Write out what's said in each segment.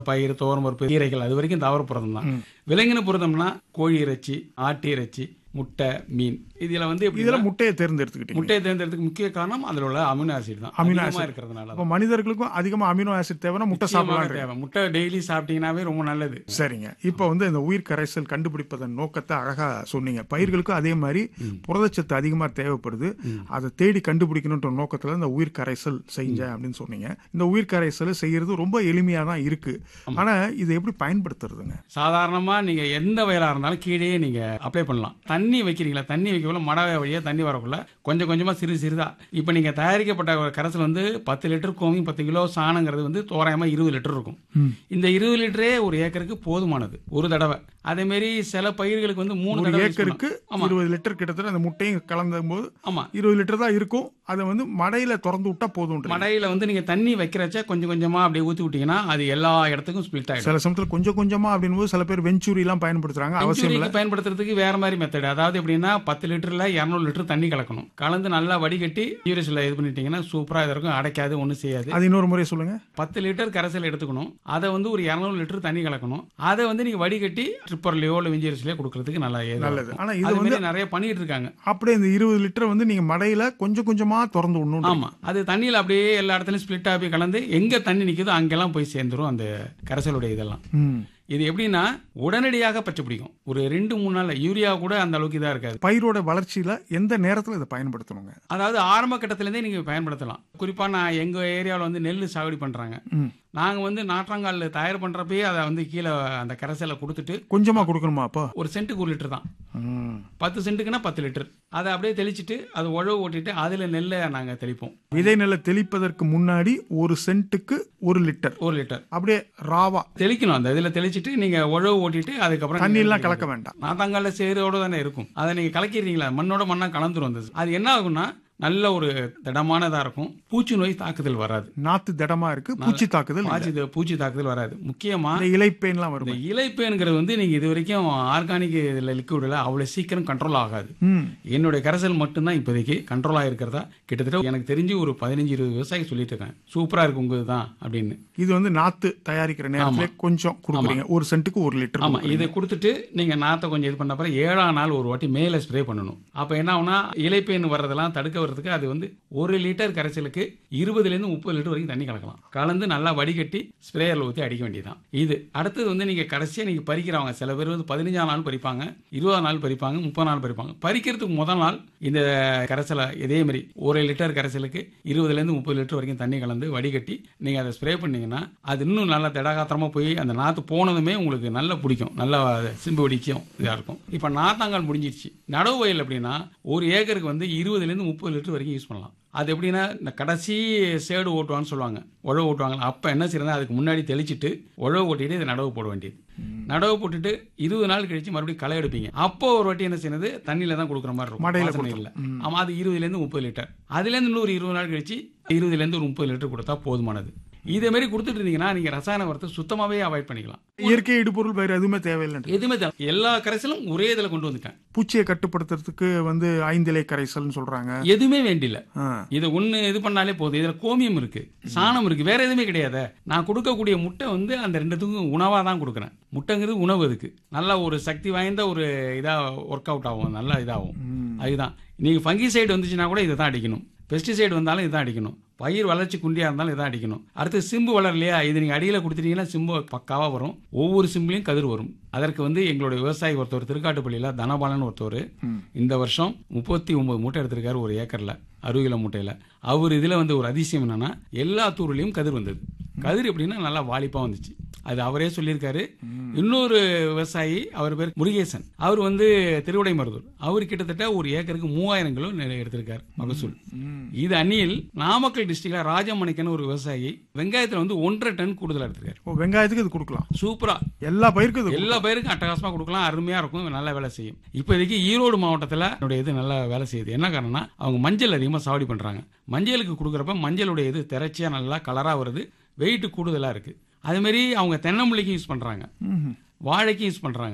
பயிர் துவரம் பருப்பு கீரைகள் அது வரைக்கும் தாவர புரதம் தான் விலங்கின புரதம்னா கோழி இறைச்சி ஆட்டு இறைச்சி முட்டை மீன் இதுல வந்து எப்படி இதுல முட்டையை தேர்ந்தெடுத்துக்கிட்டீங்க முட்டையை தேர்ந்தெடுத்துக்கு முக்கிய காரணம் அதுல உள்ள அமினோ ஆசிட் தான் அமினோ அதிகமா ஆசிட். இருக்கிறதுனால அப்ப மனிதர்களுக்கும் அதிகமா அமினோ ஆசிட் தேவைன்னா முட்டை நிச்சயமாக சாப்பிடலாம் தேவை முட்டை டெய்லி சாப்பிட்டீங்கன்னாவே ரொம்ப நல்லது சரிங்க இப்போ வந்து இந்த உயிர் கரைசல் கண்டுபிடிப்பதன் நோக்கத்தை அழகா சொன்னீங்க பயிர்களுக்கும் அதே மாதிரி புரதச்சத்து அதிகமா தேவைப்படுது அதை தேடி கண்டுபிடிக்கணுன்ற நோக்கத்துல இந்த உயிர் கரைசல் செஞ்சேன் அப்படின்னு சொன்னீங்க இந்த உயிர் கரைசல் செய்யறது ரொம்ப எளிமையா தான் இருக்கு ஆனா இதை எப்படி பயன்படுத்துறதுங்க சாதாரணமா நீங்க எந்த வயலா இருந்தாலும் கீழே நீங்க அப்ளை பண்ணலாம் தண்ணி வைக்கிறீங்களா தண்ணி வைக்கக்குள்ள மடை வழியா தண்ணி வரக்குள்ள கொஞ்சம் கொஞ்சமா சிறு சிறிதா இப்போ நீங்க தயாரிக்கப்பட்ட ஒரு கரைசல் வந்து பத்து லிட்டர் கோமி பத்து கிலோ சாணங்கிறது வந்து தோராயமா இருபது லிட்டர் இருக்கும் இந்த இருபது லிட்டரே ஒரு ஏக்கருக்கு போதுமானது ஒரு தடவை அதே மாதிரி சில பயிர்களுக்கு வந்து மூணு ஒரு தடவை use ஏக்கருக்கு பண்ணலாம். ஆமா இருபது லிட்டர் கிட்டத்தட்ட அந்த முட்டையும் கலந்த போது ஆமா இருபது லிட்டர் தான் இருக்கும் அதை வந்து மடையில திறந்து விட்டா போதும் மடையில வந்து நீங்க தண்ணி வைக்கிறச்ச கொஞ்சம் கொஞ்சமா அப்படியே ஊத்தி விட்டீங்கன்னா அது எல்லா இடத்துக்கும் ஸ்பிளிட் ஆயிடும் சில சமயத்துல கொஞ்சம் கொஞ்சமா அப்படின் போது சில பேர் வெஞ்சூரி எல்லாம் பயன்படுத்துறாங்க அவசியம் இல்ல செஞ்சுரிக்கு பயன்படுத்துறதுக்கு வேற மாதிரி மெத்தட் அதாவது எப்படின்னா பத்து லிட்டர்ல இரநூறு லிட்டர் தண்ணி கலக்கணும் கலந்து நல்லா வடிகட்டி யூரிஸ்ல இது பண்ணிட்டீங்கன்னா சூப்பரா இது இருக்கும் அடைக்காது ஒன்றும் செய்யாது அது இன்னொரு முறை சொல்லுங்க பத்து லிட்டர் கரைசல் எடுத்துக்கணும் அதை வந்து ஒரு இரநூறு லிட்டர் தண்ணி கலக்கணும் அதை வந்து நீங்க வடிகட்டி ட்ரிப்பர்லயோ இல்லை விஞ்சியரிசிலயோ கொடுக்கறதுக்கு நல்லா ஏதுவா நல்லது இருக்கும். ஆனா இது அது வந்து மாதிரி நிறைய பண்ணிட்டு இருக்காங்க அப்படியே இந்த இருபது லிட்டர் வந்து நீங்க மடையில கொஞ்சம் கொஞ்சமா திறந்து விடணும் ஆமா அது தண்ணியில அப்படியே எல்லா இடத்துலயும் ஸ்பிளிட் ஆகி கலந்து எங்க தண்ணி நிக்குதோ அங்கெல்லாம் போய் சேர்ந்துரும் அந்த கரைசலுடைய இதெல்லாம் ம். இது எப்படின்னா உடனடியாக பச்சை பிடிக்கும் ஒரு ரெண்டு மூணு நாள்ல யூரியா கூட அந்த அளவுக்கு இதா இருக்காது பயிரோட வளர்ச்சியில எந்த நேரத்துல இதை பயன்படுத்தணுங்க அதாவது ஆரம்ப கட்டத்திலேருந்தே நீங்க பயன்படுத்தலாம் குறிப்பா நான் எங்க ஏரியாவில் வந்து நெல் சாகுபடி பண்றாங்க ம். நாங்க வந்து நாற்றாங்கால் தயார் பண்றப்பயே அதை வந்து கீழே அந்த கரைசலை கொடுத்துட்டு கொஞ்சமா கொடுக்கணுமா அப்போ ஒரு சென்ட்டுக்கு ஒரு லிட்டர் தான் ம். பத்து சென்ட்டுக்குன்னா பத்து லிட்டர் அதை அப்படியே தெளிச்சிட்டு அதை உழவு ஓட்டிட்டு அதுல நெல்லை நாங்க தெளிப்போம் விதை நெல்லை தெளிப்பதற்கு முன்னாடி ஒரு சென்ட்டுக்கு ஒரு லிட்டர் ஒரு லிட்டர் அப்படியே ராவா தெளிக்கணும் அந்த இதுல தெளிச்சிட்டு நீங்க உழவு ஓட்டிட்டு அதுக்கப்புறம் தண்ணி நீங்க எல்லாம் கலக்க வேண்டாம் நாத்தாங்கால சேரோட தானே இருக்கும் அதை நீங்க கலக்கிறீங்களா மண்ணோட மண்ணா கலந்துரும் அந்த அது என்ன ஆகும்னா நல்ல ஒரு திடமானதா இருக்கும் பூச்சி நோய் தாக்குதல் வராது நாத்து திடமா இருக்கு பூச்சி தாக்குதல் இல்ல. பூச்சி பூச்சி தாக்குதல் வராது முக்கியமா இந்த இலைப்பேன்லாம் இந்த வரும் இலைப்பேனுங்கிறது வந்து நீங்க இது வரைக்கும் ஆர்கானிக் இதுல லிக்விட்ல அவ்வளவு சீக்கிரம் கண்ட்ரோல் ஆகாது ம். என்னுடைய கரைசல் மட்டும்தான் இப்போதைக்கு கண்ட்ரோல் ஆகிருக்கிறதா கிட்டத்தட்ட எனக்கு தெரிஞ்சு ஒரு பதினஞ்சு இருபது விவசாயி சொல்லிட்டு இருக்கேன் சூப்பரா இருக்கு உங்க தான் அப்படின்னு இது வந்து நாத்து தயாரிக்கிற நேரத்துல கொஞ்சம் கொடுக்குறீங்க ஒரு சென்ட்டுக்கு ஒரு லிட்டர் ஆமா இதை கொடுத்துட்டு நீங்க நாத்தை கொஞ்சம் இது பண்ண அப்புறம் ஏழாம் நாள் ஒரு வாட்டி மேல ஸ்ப்ரே பண்ணணும் அப்ப என்ன ஆகும்னா இலைப்பேன் வர்றதெல்லாம் தடுக்க வர்றதுக்கு அது வந்து ஒரு லிட்டர் கரைசலுக்கு இருபதுல இருந்து முப்பது லிட்டர் வரைக்கும் தண்ணி கலக்கலாம் கலந்து நல்லா வடிகட்டி ஸ்ப்ரேயர்ல ஊற்றி அடிக்க வேண்டியதுதான் இது அடுத்தது வந்து நீங்க கடைசியா நீங்க பறிக்கிறவங்க சில பேர் வந்து பதினஞ்சாம் நாள் பறிப்பாங்க இருபதாம் நாள் பறிப்பாங்க முப்பது நாள் பறிப்பாங்க பறிக்கிறதுக்கு முதல் நாள் இந்த கரைசலை இதே மாதிரி ஒரு லிட்டர் கரைசலுக்கு இருபதுல இருந்து முப்பது லிட்டர் வரைக்கும் தண்ணி கலந்து வடிகட்டி நீங்க அதை ஸ்ப்ரே பண்ணீங்கன்னா அது இன்னும் நல்லா திடகாத்திரமா போய் அந்த நாத்து போனதுமே உங்களுக்கு நல்லா பிடிக்கும் நல்லா சிம்பு வெடிக்கும் இதா இருக்கும் இப்ப நாத்தாங்கால் முடிஞ்சிருச்சு நடவு வயல் அப்படின்னா ஒரு ஏக்கருக்கு வந்து இருபதுல இருந்து முப்பது லிட்டர் வரைக்கும் யூஸ் பண்ணலாம் அது எப்படின்னா இந்த கடைசி சேடு ஓட்டுவான்னு சொல்லுவாங்க உழவு ஓட்டுவாங்க அப்ப என்ன செய்யறதா அதுக்கு முன்னாடி தெளிச்சிட்டு உழவு ஓட்டிட்டு இதை நடவு போட வேண்டியது நடவு போட்டுட்டு இருபது நாள் கழிச்சு மறுபடியும் களை எடுப்பீங்க அப்போ ஒரு வாட்டி என்ன செய்யறது தண்ணியில தான் கொடுக்குற மாதிரி இருக்கும் மடையில வாசனை இல்ல ஆமா அது இருபதுல இருந்து முப்பது லிட்டர் அதுல இருந்து இன்னொரு இருபது நாள் கழிச்சு இருபதுல இருந்து ஒரு முப்பது லிட்டர் கொடுத்தா போதுமானது இதே மாதிரி கொடுத்துட்டு இருந்தீங்கன்னா நீங்க ரசாயன உரத்தை சுத்தமாவே அவாய்ட் பண்ணிக்கலாம் இயற்கை இடுபொருள் வேற எதுவுமே தேவையில்லை எதுவுமே தேவை- எல்லா கரைசலும் ஒரே இதுல கொண்டு வந்துட்டேன் பூச்சியை கட்டுப்படுத்துறதுக்கு வந்து ஐந்திலை கரைசல்னு சொல்றாங்க எதுவுமே வேண்டியில்ல ஆ. இதை ஒண்ணு இது பண்ணாலே போதும் இதுல கோமியம் இருக்கு சாணம் இருக்கு வேற எதுவுமே கிடையாது நான் கொடுக்கக்கூடிய முட்டை வந்து அந்த ரெண்டுத்துக்கும் உணவா தான் கொடுக்குறேன் முட்டைங்கிறது உணவு இருக்கு நல்லா ஒரு சக்தி வாய்ந்த ஒரு இதா ஒர்க் அவுட் ஆகும் நல்லா இதாகும் அதுதான் நீங்க ஃபங்கிசைடு வந்துச்சுன்னா கூட இதை தான் அடிக்கணும் பெஸ்டிசைடு வந்தாலும் இதான் அடிக்கணும் பயிர் வளர்ச்சி குண்டியா இருந்தாலும் இதான் அடிக்கணும் அடுத்து சிம்பு வளரலையா இது நீங்க அடியில கொடுத்துட்டீங்கன்னா சிம்பு பக்காவா வரும் ஒவ்வொரு சிம்புலையும் கதிர் வரும் அதற்கு வந்து எங்களுடைய விவசாயி ஒருத்தர் திருக்காட்டுப்பள்ளியில தனபாலன் ஒருத்தர் இந்த வருஷம் முப்பத்தி ஒன்பது மூட்டை எடுத்திருக்காரு ஒரு ஏக்கர்ல அறுபது கிலோ மூட்டையில அவர் இதுல வந்து ஒரு அதிசயம் என்னன்னா எல்லா தூர்லயும் கதிர் வந்தது கதிர் எப்படின்னா நல்லா வாலிப்பா வந்துச்சு அது அவரே சொல்லியிருக்காரு இன்னொரு விவசாயி அவர் பேர் முருகேசன் அவர் வந்து திருவிடை மருதூர் அவர் கிட்டத்தட்ட ஒரு ஏக்கருக்கு மூவாயிரம் கிலோ நெல் எடுத்திருக்காரு மகசூல் இது அந்நியில் நாமக்கல் டிஸ்ட்ரிக்ட்ல ராஜமணிக்கன் ஒரு விவசாயி வெங்காயத்துல வந்து ஒன்றரை டன் கூடுதலா எடுத்திருக்காரு ஓ, வெங்காயத்துக்கு இது கொடுக்கலாம் சூப்பரா எல்லா பயிருக்கும் இது எல்லா பயிருக்கும் அட்டகாசமா கொடுக்கலாம் அருமையா இருக்கும் நல்லா வேலை செய்யும் இப்போதைக்கு ஈரோடு மாவட்டத்துல என்னுடைய இது நல்லா வேலை செய்யுது என்ன காரணம்னா அவங்க மஞ்சள் அதிகமா சாவடி பண்றாங்க மஞ்சளுக்கு கொடுக்குறப்ப மஞ்சளுடைய இது திரைச்சியா நல்லா கலரா வருது வெயிட் கூடுதலா இருக்கு அதே மாதிரி அவங்க தென்னம்பிள்ளைக்கும் யூஸ் பண்றாங்க ம்ஹும். வாழைக்கும் யூஸ் பண்றாங்க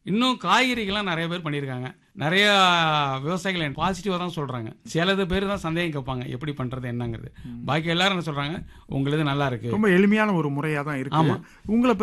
இன்னும் காய்கறிகள்லாம் நிறைய பேர் பண்ணியிருக்காங்க நிறைய விவசாயிகள் பாசிட்டிவாக தான் சொல்றாங்க சிலது பேர் தான் சந்தேகம் கேட்பாங்க எப்படி பண்றது என்னங்கிறது பாக்கி எல்லாரும் என்ன சொல்றாங்க உங்களுது நல்லா இருக்கு ரொம்ப எளிமையான ஒரு முறையா தான் இருக்கு ஆமா. உங்களை